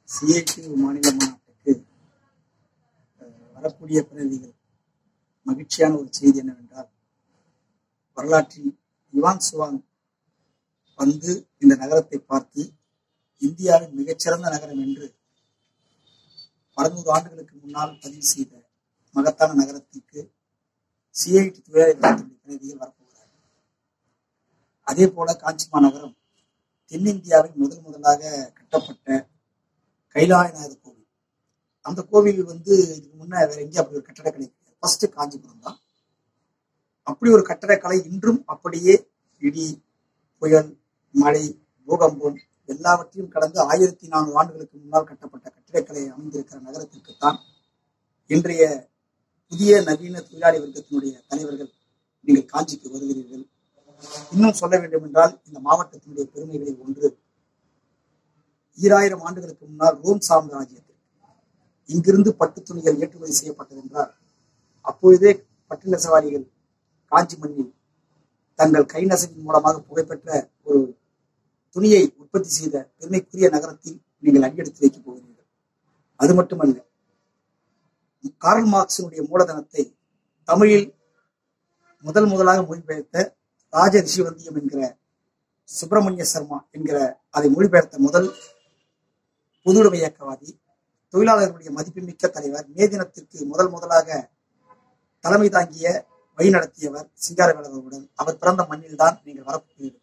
CID மாநில மாநாட்டுக்கு அஹ், வரக்கூடிய பிரதிநிதிகள் மகிழ்ச்சியான ஒரு செய்தி என்னவென்றால் வரலாற்றில் யுவான் சுவாங் வந்து இந்த நகரத்தை பார்த்து இந்தியாவின் மிகச்சிறந்த நகரம் என்று பல நூறு ஆண்டுகளுக்கு முன்னால் பதிவு செய்த மகத்தான நகரத்திற்கு சிஐடி தொழிலாளர்களுடைய பிரதிநிதிகள் வரப்போகிறார்கள் அதே போல காஞ்சி மாநகரம் தென்னிந்தியாவில் முதல் முதலாக கட்டப்பட்ட கைலாயநாதர் கோவில் அந்த கோவில் வந்து இதுக்கு முன்ன வேற எங்கேயும் அப்படி ஒரு கட்டடக்கலை கிடையாது ஃபர்ஸ்ட் காஞ்சிபுரம் தான் அப்படி ஒரு கட்டடக்கலை இன்றும் அப்படியே இடி புயல் மழை பூகம்பம் எல்லாவற்றையும் கடந்து ஆயிரத்தி நானூறு ஆண்டுகளுக்கு முன்னால் கட்டப்பட்ட கட்டிடக்கலை அமைந்திருக்கிற நகரத்திற்குத்தான் இன்றைய புதிய நவீன தொழிலாளி வர்க்கத்தினுடைய தலைவர்கள் நீங்கள் காஞ்சிக்கு வருகிறீர்கள் இன்னும் சொல்ல வேண்டும் என்றால் இந்த மாவட்டத்தினுடைய பெருமைகளில் ஒன்று ஈராயிரம் ஆண்டுகளுக்கு முன்னால் ரோம் சாம்ராஜ்யத்தில் இங்கிருந்து பட்டு துணிகள் ஏற்றுமதி செய்யப்பட்டது என்றால் அப்பொழுதே பட்டு நெசவாளிகள் காஞ்சி மண்ணில் தங்கள் கை நெசவின் மூலமாக புகழ்பெற்ற ஒரு துணியை உற்பத்தி செய்த பெருமைக்குரிய நகரத்தில் நீங்கள் அடியெடுத்து வைக்கப் போகிறீர்கள் அது மட்டுமல்ல கார்ல் மார்க்சினுடைய மூலதனத்தை தமிழில் முதல் முதலாக மொழிபெயர்த்த ராஜ ரிஷிவந்தியம் என்கிற சுப்பிரமணிய சர்மா என்கிற அதை மொழிபெயர்த்த முதல் பொதுவுடைமை இயக்கவாதி தொழிலாளர்களுடைய மதிப்புமிக்க தலைவர் மே தினத்திற்கு முதல் முதலாக தலைமை தாங்கிய வழி நடத்தியவர் சிங்காரவேலவருடன் அவர் பிறந்த மண்ணில் தான் நீங்கள் வரப்போகிறீர்கள்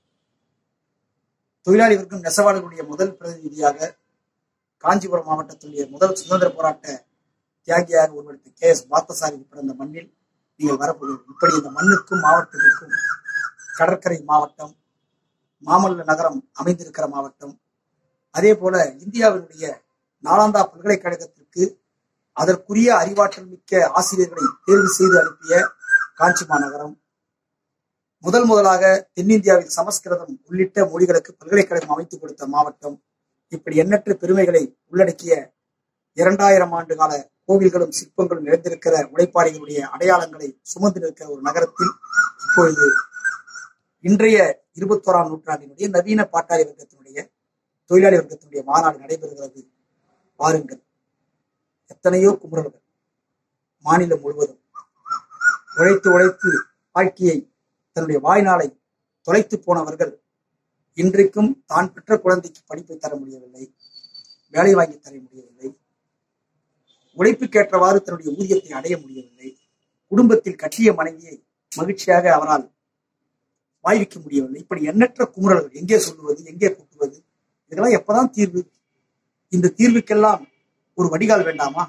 தொழிலாளி வர்க்கம் நெசவாளர்களுடைய முதல் பிரதிநிதியாக காஞ்சிபுரம் மாவட்டத்துடைய முதல் சுதந்திர போராட்ட தியாகியாக உருவெடுத்த கே எஸ் பார்த்தசாரி பிறந்த மண்ணில் நீங்கள் வரப்போகிறீர்கள் இப்படி இந்த மண்ணுக்கும் மாவட்டத்திற்கும் கடற்கரை மாவட்டம் மாமல்ல நகரம் அமைந்திருக்கிற மாவட்டம் அதே போல இந்தியாவினுடைய நாலாந்தா பல்கலைக்கழகத்திற்கு அதற்குரிய அறிவாற்றல் மிக்க ஆசிரியர்களை தேர்வு செய்து அனுப்பிய காஞ்சி மாநகரம் முதல் முதலாக தென்னிந்தியாவில் சமஸ்கிருதம் உள்ளிட்ட மொழிகளுக்கு பல்கலைக்கழகம் அமைத்துக் கொடுத்த மாவட்டம் இப்படி எண்ணற்ற பெருமைகளை உள்ளடக்கிய இரண்டாயிரம் ஆண்டு கால கோவில்களும் சிற்பங்களும் நிறைந்திருக்கிற உழைப்பாளிகளுடைய அடையாளங்களை சுமந்து நிற்கிற ஒரு நகரத்தில் இப்பொழுது இன்றைய இருபத்தோராம் நூற்றாண்டினுடைய நவீன பாட்டாளி வர்க்கத்தினுடைய தொழிலாளி வர்க்கத்தினுடைய மாநாடு நடைபெறுகிறது பாருங்கள் எத்தனையோ குமுறல்கள் மாநிலம் முழுவதும் உழைத்து உழைத்து வாழ்க்கையை தன்னுடைய வாழ்நாளை தொலைத்து போனவர்கள் இன்றைக்கும் தான் பெற்ற குழந்தைக்கு படிப்பை தர முடியவில்லை வேலை வாங்கி தர முடியவில்லை உழைப்புக்கேற்றவாறு தன்னுடைய ஊதியத்தை அடைய முடியவில்லை குடும்பத்தில் கட்டிய மனைவியை மகிழ்ச்சியாக அவரால் வாய்விக்க முடியவில்லை இப்படி எண்ணற்ற குமுறல்கள் எங்கே சொல்லுவது எங்கே கூட்டுவது இதெல்லாம் எப்பதான் தீர்வு இந்த தீர்வுக்கெல்லாம் ஒரு வடிகால் வேண்டாமா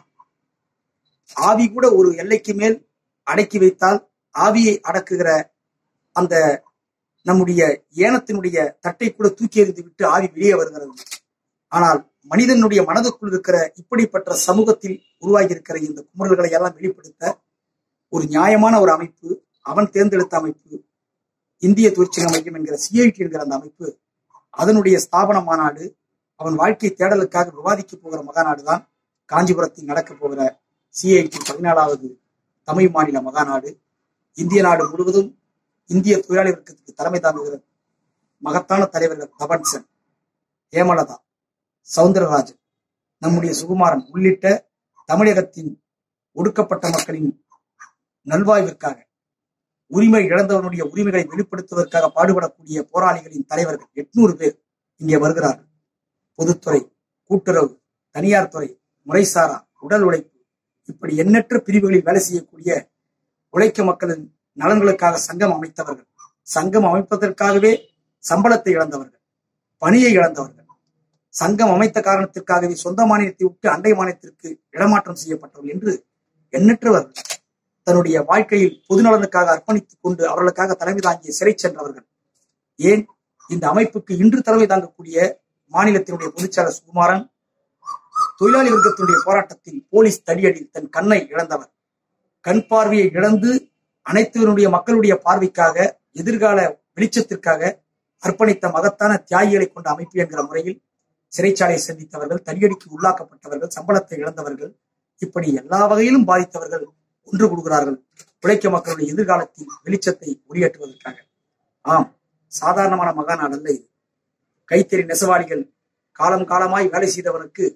ஆவி கூட ஒரு எல்லைக்கு மேல் அடக்கி வைத்தால் ஆவியை அடக்குகிற அந்த நம்முடைய ஏனத்தினுடைய தட்டை கூட தூக்கி எறிந்து விட்டு ஆவி வெளியே வருகிறது ஆனால் மனிதனுடைய மனதுக்குள் இருக்கிற இப்படிப்பட்ட சமூகத்தில் உருவாகி இருக்கிற இந்த குமுறல்களை எல்லாம் வெளிப்படுத்த ஒரு நியாயமான ஒரு அமைப்பு அவன் தேர்ந்தெடுத்த அமைப்பு இந்திய தொழிற்சங்க மையம் என்கிற சிஐடி என்கிற அந்த அமைப்பு அதனுடைய ஸ்தாபன மாநாடு அவன் வாழ்க்கை தேடலுக்காக விவாதிக்க போகிற மகாநாடு தான் காஞ்சிபுரத்தில் நடக்க போகிற சிஐடி பதினாலாவது தமிழ் மாநில மகாநாடு இந்திய நாடு முழுவதும் இந்திய தொழிலாளி வர்க்கத்துக்கு தலைமை தாங்குகிற மகத்தான தலைவர்கள் தபன்சன் ஹேமலதா சவுந்தரராஜன் நம்முடைய சுகுமாரன் உள்ளிட்ட தமிழகத்தின் ஒடுக்கப்பட்ட மக்களின் நல்வாய்விற்காக உரிமை இழந்தவனுடைய உரிமைகளை வெளிப்படுத்துவதற்காக பாடுபடக்கூடிய போராளிகளின் தலைவர்கள் எட்நூறு பேர் இங்கே வருகிறார்கள் பொதுத்துறை கூட்டுறவு தனியார் துறை முறைசாரா உடல் உழைப்பு இப்படி எண்ணற்ற பிரிவுகளில் வேலை செய்யக்கூடிய உழைக்க மக்களின் நலன்களுக்காக சங்கம் அமைத்தவர்கள் சங்கம் அமைப்பதற்காகவே சம்பளத்தை இழந்தவர்கள் பணியை இழந்தவர்கள் சங்கம் அமைத்த காரணத்திற்காகவே சொந்த மாநிலத்தை விட்டு அண்டை மாநிலத்திற்கு இடமாற்றம் செய்யப்பட்டவர்கள் என்று எண்ணற்றவர்கள் தன்னுடைய வாழ்க்கையில் பொதுநலனுக்காக அர்ப்பணித்துக் கொண்டு அவர்களுக்காக தலைமை தாங்கிய சிறை சென்றவர்கள் ஏன் இந்த அமைப்புக்கு இன்று தலைமை தாங்கக்கூடிய மாநிலத்தினுடைய பொதுச்செயலர் சுகுமாரன் தொழிலாளி வர்க்கத்தினுடைய போராட்டத்தில் போலீஸ் தடியடி தன் கண்ணை இழந்தவர் கண் பார்வையை இழந்து அனைத்துவனுடைய மக்களுடைய பார்வைக்காக எதிர்கால வெளிச்சத்திற்காக அர்ப்பணித்த மகத்தான தியாகிகளை கொண்ட அமைப்பு என்கிற முறையில் சிறைச்சாலை சந்தித்தவர்கள் தடியடிக்கு உள்ளாக்கப்பட்டவர்கள் சம்பளத்தை இழந்தவர்கள் இப்படி எல்லா வகையிலும் பாதித்தவர்கள் ஒன்று கொடுக்கிறார்கள் உழைக்க மக்களுடைய எதிர்காலத்தில் வெளிச்சத்தை ஒளியேற்றுவதற்காக ஆம் சாதாரணமான மகாநாடு அல்ல இது கைத்தறி நெசவாளிகள் காலம் காலமாய் வேலை செய்தவனுக்கு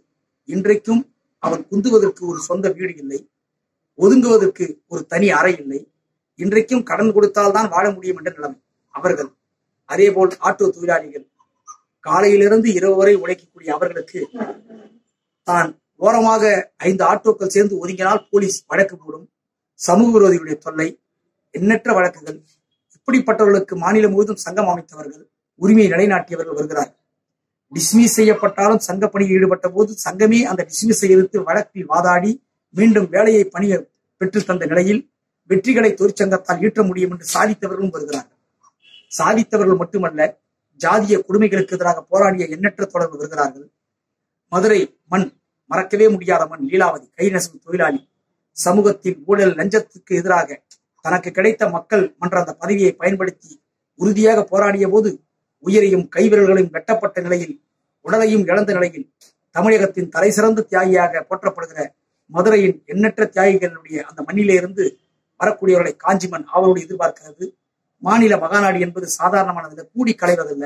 இன்றைக்கும் அவன் குந்துவதற்கு ஒரு சொந்த வீடு இல்லை ஒதுங்குவதற்கு ஒரு தனி அறை இல்லை இன்றைக்கும் கடன் கொடுத்தால்தான் வாழ முடியும் என்ற நிலைமை அவர்கள் அதேபோல் ஆட்டோ தொழிலாளிகள் காலையிலிருந்து இரவு வரை உழைக்கக்கூடிய அவர்களுக்கு தான் ஓரமாக ஐந்து ஆட்டோக்கள் சேர்ந்து ஒதுங்கினால் போலீஸ் வழக்கு போடும் சமூக விரோதிகளுடைய தொல்லை எண்ணற்ற வழக்குகள் இப்படிப்பட்டவர்களுக்கு மாநிலம் முழுவதும் சங்கம் அமைத்தவர்கள் உரிமையை நிலைநாட்டியவர்கள் வருகிறார்கள் டிஸ்மிஸ் செய்யப்பட்டாலும் சங்க பணியில் ஈடுபட்ட போது சங்கமே அந்த டிஸ்மிஸை எதிர்த்து வழக்கில் வாதாடி மீண்டும் வேலையை பணிய பெற்று தந்த நிலையில் வெற்றிகளை தொழிற்சங்கத்தால் ஈட்ட முடியும் என்று சாதித்தவர்களும் வருகிறார்கள் சாதித்தவர்கள் மட்டுமல்ல ஜாதிய கொடுமைகளுக்கு எதிராக போராடிய எண்ணற்ற தொடர்பு வருகிறார்கள் மதுரை மண் மறக்கவே முடியாத மண் லீலாவதி கை நெசவு தொழிலாளி சமூகத்தில் ஊழல் லஞ்சத்துக்கு எதிராக தனக்கு கிடைத்த மக்கள் மன்ற அந்த பதவியை பயன்படுத்தி உறுதியாக போராடிய போது உயிரையும் கைவிரல்களையும் வெட்டப்பட்ட நிலையில் உடலையும் இழந்த நிலையில் தமிழகத்தின் தலை சிறந்த தியாகியாக போற்றப்படுகிற மதுரையின் எண்ணற்ற தியாகிகளுடைய அந்த மண்ணிலே இருந்து வரக்கூடியவர்களை காஞ்சிமன் அவரோடு எதிர்பார்க்கிறது மாநில மகாநாடு என்பது சாதாரணமானதில்லை கூடி களைவதல்ல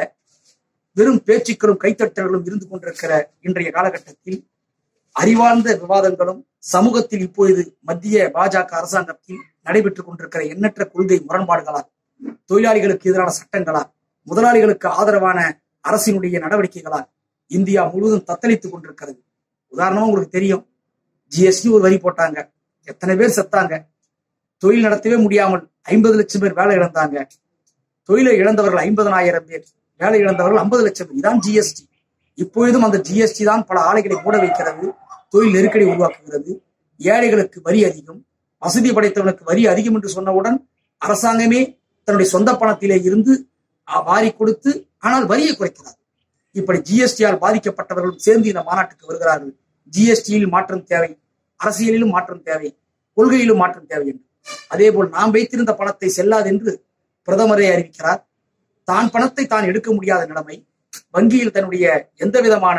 வெறும் பேச்சுக்களும் கைத்தட்டல்களும் இருந்து கொண்டிருக்கிற இன்றைய காலகட்டத்தில் அறிவார்ந்த விவாதங்களும் சமூகத்தில் இப்பொழுது மத்திய பாஜக அரசாங்கத்தில் நடைபெற்றுக் கொண்டிருக்கிற எண்ணற்ற கொள்கை முரண்பாடுகளால் தொழிலாளிகளுக்கு எதிரான சட்டங்களால் முதலாளிகளுக்கு ஆதரவான அரசினுடைய நடவடிக்கைகளால் இந்தியா முழுவதும் தத்தளித்துக் கொண்டிருக்கிறது உதாரணமா உங்களுக்கு தெரியும் ஜிஎஸ்டி ஒரு வரி போட்டாங்க எத்தனை பேர் செத்தாங்க தொழில் நடத்தவே முடியாமல் ஐம்பது லட்சம் பேர் வேலை இழந்தாங்க தொழிலை இழந்தவர்கள் ஐம்பதனாயிரம் பேர் வேலை இழந்தவர்கள் ஐம்பது லட்சம் பேர் இதான் ஜிஎஸ்டி இப்பொழுதும் அந்த ஜிஎஸ்டி தான் பல ஆலைகளை மூட வைக்கிறது தொழில் நெருக்கடி உருவாக்குகிறது ஏழைகளுக்கு வரி அதிகம் வசதி படைத்தவனுக்கு வரி அதிகம் என்று சொன்னவுடன் அரசாங்கமே தன்னுடைய சொந்த பணத்திலே இருந்து அ- வாரி கொடுத்து ஆனால் வரியை குறைக்கிறார் இப்படி ஜிஎஸ்டியால் பாதிக்கப்பட்டவர்களும் சேர்ந்து இந்த மாநாட்டுக்கு வருகிறார்கள் ஜிஎஸ்டியில் மாற்றம் தேவை அரசியலிலும் மாற்றம் தேவை கொள்கையிலும் மாற்றம் தேவை என்று அதேபோல் நாம் வைத்திருந்த பணத்தை செல்லாது என்று பிரதமரே அறிவிக்கிறார் தான் பணத்தை தான் எடுக்க முடியாத நிலைமை வங்கியில் தன்னுடைய எந்த விதமான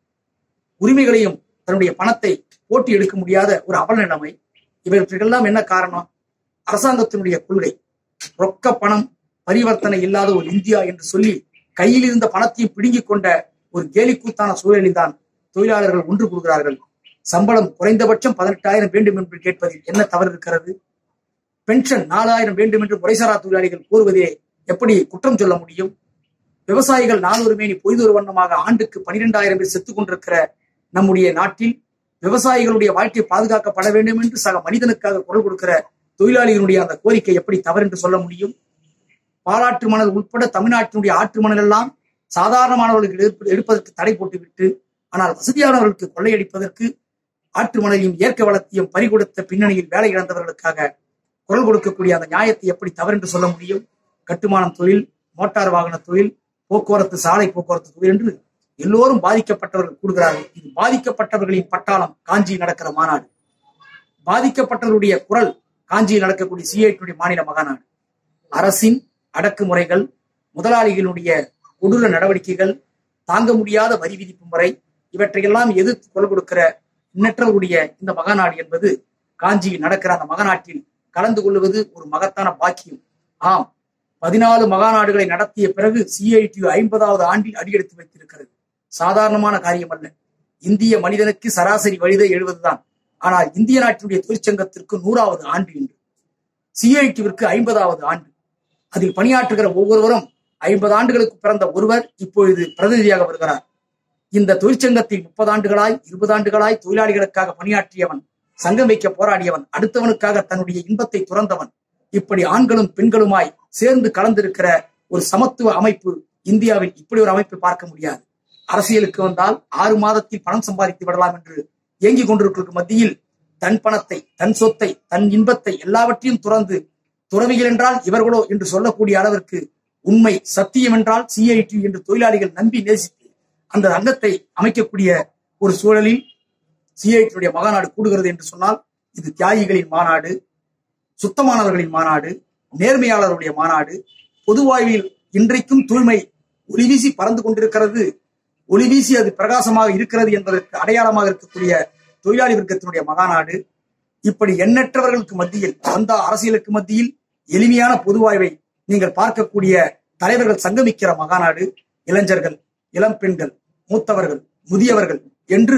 உரிமைகளையும் தன்னுடைய பணத்தை போட்டி எடுக்க முடியாத ஒரு அவல நிலைமை இவற்றுக்கெல்லாம் என்ன காரணம் அரசாங்கத்தினுடைய கொள்கை ரொக்க பணம் பரிவர்த்தனை இல்லாத ஒரு இந்தியா என்று சொல்லி கையில் இருந்த பணத்தையும் பிடுங்கிக் கொண்ட ஒரு கேலிக்கூத்தான சூழலில் தான் தொழிலாளர்கள் ஒன்று கூடுகிறார்கள் சம்பளம் குறைந்தபட்சம் பதினெட்டாயிரம் வேண்டும் என்று கேட்பதில் என்ன தவறு இருக்கிறது பென்ஷன் நாலாயிரம் வேண்டும் என்று முறைசாரா தொழிலாளிகள் கோருவதே எப்படி குற்றம் சொல்ல முடியும் விவசாயிகள் நானூறு மேனி பொய்தொரு வண்ணமாக ஆண்டுக்கு பனிரெண்டாயிரம் பேர் செத்துக் கொண்டிருக்கிற நம்முடைய நாட்டில் விவசாயிகளுடைய வாழ்க்கை பாதுகாக்கப்பட வேண்டும் என்று சக மனிதனுக்காக குரல் கொடுக்கிற தொழிலாளிகளுடைய அந்த கோரிக்கை எப்படி தவறு என்று சொல்ல முடியும் பாலாற்று மணல் உட்பட தமிழ்நாட்டினுடைய ஆற்று மணல் எல்லாம் சாதாரணமானவர்களுக்கு எடுப்ப- எடுப்பதற்கு தடை போட்டுவிட்டு ஆனால் வசதியானவர்களுக்கு கொள்ளையடிப்பதற்கு ஆற்று மணலையும் இயற்கை வளத்தையும் பறிகொடுத்த பின்னணியில் வேலை இழந்தவர்களுக்காக குரல் கொடுக்கக்கூடிய அந்த நியாயத்தை எப்படி தவறு என்று சொல்ல முடியும் கட்டுமானம் தொழில் மோட்டார் வாகன தொழில் போக்குவரத்து சாலை போக்குவரத்து தொழில் என்று எல்லோரும் பாதிக்கப்பட்டவர்கள் கூடுகிறார்கள் இது பாதிக்கப்பட்டவர்களின் பட்டாளம் காஞ்சியில் நடக்கிற மாநாடு பாதிக்கப்பட்டவருடைய குரல் காஞ்சியில் நடக்கக்கூடிய சிஐடியுடைய மாநில மகாநாடு அரசின் அடக்குமுறைகள் முதலாளிகளுடைய கொடூர நடவடிக்கைகள் தாங்க முடியாத வரி விதிப்பு முறை இவற்றையெல்லாம் எதிர்த்து குரல் கொடுக்கிற எண்ணற்றவருடைய இந்த மகாநாடு என்பது காஞ்சியில் நடக்கிற அந்த மகாநாட்டில் கலந்து கொள்வது ஒரு மகத்தான பாக்கியம் ஆம் பதினாலு மகாநாடுகளை நடத்திய பிறகு சிஐடியு ஐம்பதாவது ஆண்டில் அடியெடுத்து வைத்திருக்கிறது சாதாரணமான காரியம் அல்ல இந்திய மனிதனுக்கு சராசரி வயது எழுபதுதான் ஆனால் இந்திய நாட்டினுடைய தொழிற்சங்கத்திற்கு நூறாவது ஆண்டு இன்று சிஐடிவிற்கு ஐம்பதாவது ஆண்டு அதில் பணியாற்றுகிற ஒவ்வொருவரும் ஐம்பது ஆண்டுகளுக்கு பிறந்த ஒருவர் இப்பொழுது பிரதிநிதியாக வருகிறார் இந்த தொழிற்சங்கத்தில் முப்பது ஆண்டுகளாய் இருபது ஆண்டுகளாய் தொழிலாளிகளுக்காக பணியாற்றியவன் சங்கம் வைக்க போராடியவன் அடுத்தவனுக்காக தன்னுடைய இன்பத்தை துறந்தவன் இப்படி ஆண்களும் பெண்களுமாய் சேர்ந்து கலந்திருக்கிற ஒரு சமத்துவ அமைப்பு இந்தியாவில் இப்படி ஒரு அமைப்பை பார்க்க முடியாது அரசியலுக்கு வந்தால் ஆறு மாதத்தில் பணம் சம்பாதித்து விடலாம் என்று இயங்கிக் கொண்டிருக்கும் மத்தியில் தன் பணத்தை தன் சொத்தை தன் இன்பத்தை எல்லாவற்றையும் துறந்து துறவிகள் என்றால் இவர்களோ என்று சொல்லக்கூடிய அளவிற்கு உண்மை சத்தியம் என்றால் சிஐடி என்று தொழிலாளிகள் நம்பி நேசித்து அந்த அங்கத்தை அமைக்கக்கூடிய ஒரு சூழலில் சிஐடியுடைய மகாநாடு கூடுகிறது என்று சொன்னால் இது தியாகிகளின் மாநாடு சுத்தமானவர்களின் மாநாடு நேர்மையாளருடைய மாநாடு பொதுவாழ்வில் இன்றைக்கும் தூய்மை ஒளிவீசி பறந்து கொண்டிருக்கிறது ஒளிவீசி அது பிரகாசமாக இருக்கிறது என்பதற்கு அடையாளமாக இருக்கக்கூடிய தொழிலாளி வர்க்கத்தினுடைய மகாநாடு இப்படி எண்ணற்றவர்களுக்கு மத்தியில் வந்த அரசியலுக்கு மத்தியில் எளிமையான பொதுவாய்வை நீங்கள் பார்க்கக்கூடிய தலைவர்கள் சங்கமிக்கிற மகாநாடு இளைஞர்கள் இளம் பெண்கள் மூத்தவர்கள் முதியவர்கள் என்று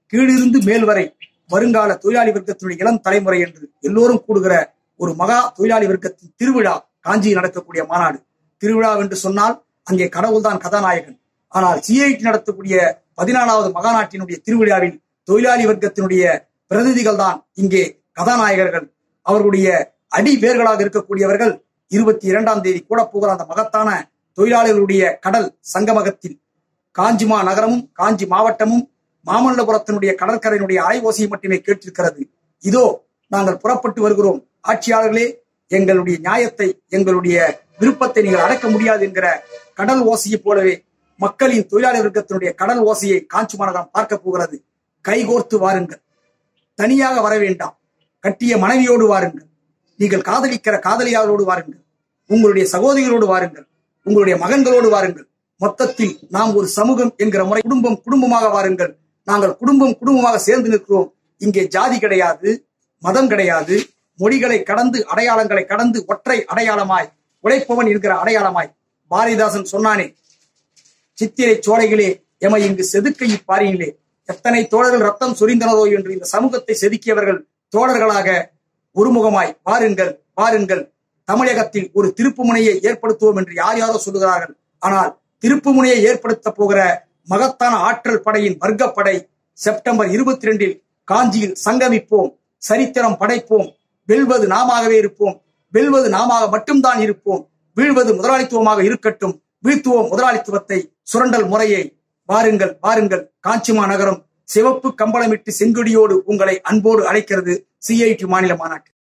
கீழிருந்து மேல் வரை வருங்கால தொழிலாளி வர்க்கத்தினுடைய இளம் தலைமுறை என்று எல்லோரும் கூடுகிற ஒரு மகா தொழிலாளி வர்க்கத்தின் திருவிழா காஞ்சியில் நடக்கக்கூடிய மாநாடு திருவிழா என்று சொன்னால் அங்கே கடவுள்தான் கதாநாயகன் ஆனால் சிஐடி நடத்தக்கூடிய பதினாலாவது மகாநாட்டினுடைய திருவிழாவில் தொழிலாளி வர்க்கத்தினுடைய பிரதிநிதிகள் தான் இங்கே கதாநாயகர்கள் அவர்களுடைய அடி வேர்களாக இருக்கக்கூடியவர்கள் இருபத்தி இரண்டாம் தேதி கூட போகிற அந்த மகத்தான தொழிலாளர்களுடைய கடல் சங்கமகத்தில் காஞ்சிமா நகரமும் காஞ்சி மாவட்டமும் மாமல்லபுரத்தினுடைய கடற்கரையினுடைய அலைவோசையை மட்டுமே கேட்டிருக்கிறது இதோ நாங்கள் புறப்பட்டு வருகிறோம் ஆட்சியாளர்களே எங்களுடைய நியாயத்தை எங்களுடைய விருப்பத்தை நீங்கள் அடக்க முடியாது என்கிற கடல் ஓசையை போலவே மக்களின் தொழிலாளர் வர்க்கத்தினுடைய கடல் ஓசையை காஞ்சி மாநகரம் பார்க்க போகிறது கைகோர்த்து வாருங்கள் தனியாக வர வேண்டாம் கட்டிய மனைவியோடு வாருங்கள் நீங்கள் காதலிக்கிற காதலியாரோடு வாருங்கள் உங்களுடைய சகோதரிகளோடு வாருங்கள் உங்களுடைய மகன்களோடு வாருங்கள் மொத்தத்தில் நாம் ஒரு சமூகம் என்கிற முறை குடும்பம் குடும்பமாக வாருங்கள் நாங்கள் குடும்பம் குடும்பமாக சேர்ந்து நிற்கிறோம் இங்கே ஜாதி கிடையாது மதம் கிடையாது மொழிகளை கடந்து அடையாளங்களை கடந்து ஒற்றை அடையாளமாய் உழைப்பவன் என்கிற அடையாளமாய் பாரதிதாசன் சொன்னானே சித்திரை சோலைகளே எமை இங்கு செதுக்க இப்பாரியிலே எத்தனை தோழர்கள் ரத்தம் சொரிந்தனரோ என்று இந்த சமூகத்தை செதுக்கியவர்கள் தோழர்களாக ஒருமுகமாய் வாருங்கள் வாருங்கள் தமிழகத்தில் ஒரு திருப்புமுனையை ஏற்படுத்துவோம் என்று யார் யாரோ சொல்லுகிறார்கள் ஆனால் திருப்புமுனையை ஏற்படுத்த போகிற மகத்தான ஆற்றல் படையின் வர்க்கப்படை செப்டம்பர் இருபத்தி ரெண்டில் காஞ்சியில் சங்கமிப்போம் சரித்திரம் படைப்போம் வெல்வது நாமாகவே இருப்போம் வெல்வது நாமாக மட்டும்தான் இருப்போம் வீழ்வது முதலாளித்துவமாக இருக்கட்டும் வீழ்த்துவோம் முதலாளித்துவத்தை சுரண்டல் முறையை வாருங்கள் வாருங்கள் காஞ்சிமா நகரம் சிவப்பு கம்பளமிட்டு செங்கொடியோடு உங்களை அன்போடு அழைக்கிறது சிஐடி மாநில மாநாட்டு